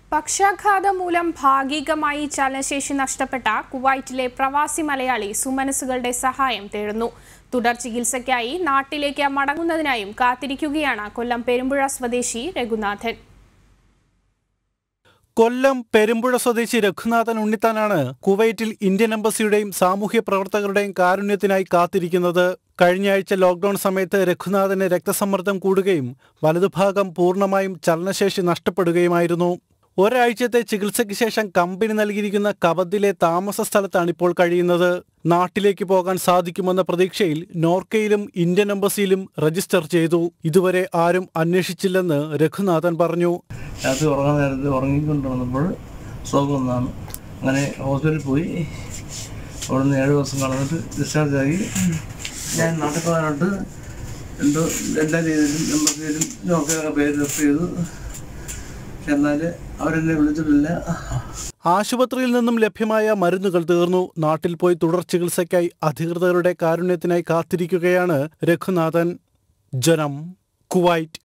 പക്ഷാഘാതം മൂലം ഭാഗികമായി ചലനശേഷി നഷ്ടപ്പെട്ട കുവൈറ്റിലെ പ്രവാസി മലയാളി സുമനസുകളുടെ സഹായം തേടുന്നു തുടർ ചികിത്സയ്ക്കായി നാട്ടിലേക്ക് മടങ്ങുന്നതിനായും കാത്തിരിക്കുകയാണ് കൊല്ലം പെരുമ്പുഴ സ്വദേശി രഘുനാഥൻ കൊല്ലം പെരുമ്പുഴ സ്വദേശി രഘുനാഥൻ ഉണ്ണിത്താനാണ് കുവൈറ്റിൽ ഇന്ത്യൻ എംബസിയുടെയും സാമൂഹ്യ പ്രവർത്തകരുടെയും കാരുണ്യത്തിനായി കാത്തിരിക്കുന്നത് കഴിഞ്ഞയാഴ്ച ലോക്ഡൌൺ സമയത്ത് രഘുനാഥന് രക്തസമ്മർദ്ദം കൂടുകയും വലതുഭാഗം പൂർണ്ണമായും ചലനശേഷി നഷ്ടപ്പെടുകയുമായിരുന്നു ഒരാഴ്ചത്തെ ചികിത്സയ്ക്ക് ശേഷം കമ്പനി നൽകിയിരിക്കുന്ന കവദിലെ താമസ സ്ഥലത്താണ് ഇപ്പോൾ കഴിയുന്നത് നാട്ടിലേക്ക് പോകാൻ സാധിക്കുമെന്ന പ്രതീക്ഷയിൽ നോർക്കയിലും ഇന്ത്യൻ എംബസിയിലും രജിസ്റ്റർ ചെയ്തു ഇതുവരെ ആരും അന്വേഷിച്ചില്ലെന്ന് രഘുനാഥൻ പറഞ്ഞു രാത്രി ഉറങ്ങാൻ നേരത്ത് ഉറങ്ങിക്കൊണ്ട് വന്നപ്പോൾ സ്ട്രോക്ക് വന്നതാണ് അങ്ങനെ ഹോസ്പിറ്റലിൽ പോയി അവിടുന്ന് ഏഴ് ദിവസം കളഞ്ഞിട്ട് ഡിസ്ചാർജ് ആയി ഞാൻ നാട്ടിൽ പോകാനായിട്ട് എന്തോ എല്ലാ രീതിയിലും എംബസിയിലും നോക്കിയൊക്കെ പേര് രജിസ്റ്റർ ചെയ്തു പക്ഷെ എന്നാൽ അവരെന്നെ വിളിച്ചിട്ടില്ല ആശുപത്രിയിൽ നിന്നും ലഭ്യമായ മരുന്നുകൾ തീർന്നു നാട്ടിൽ പോയി തുടർ ചികിത്സയ്ക്കായി അധികൃതരുടെ കാരുണ്യത്തിനായി കാത്തിരിക്കുകയാണ് രഘുനാഥൻ ജനം കുവൈറ്റ്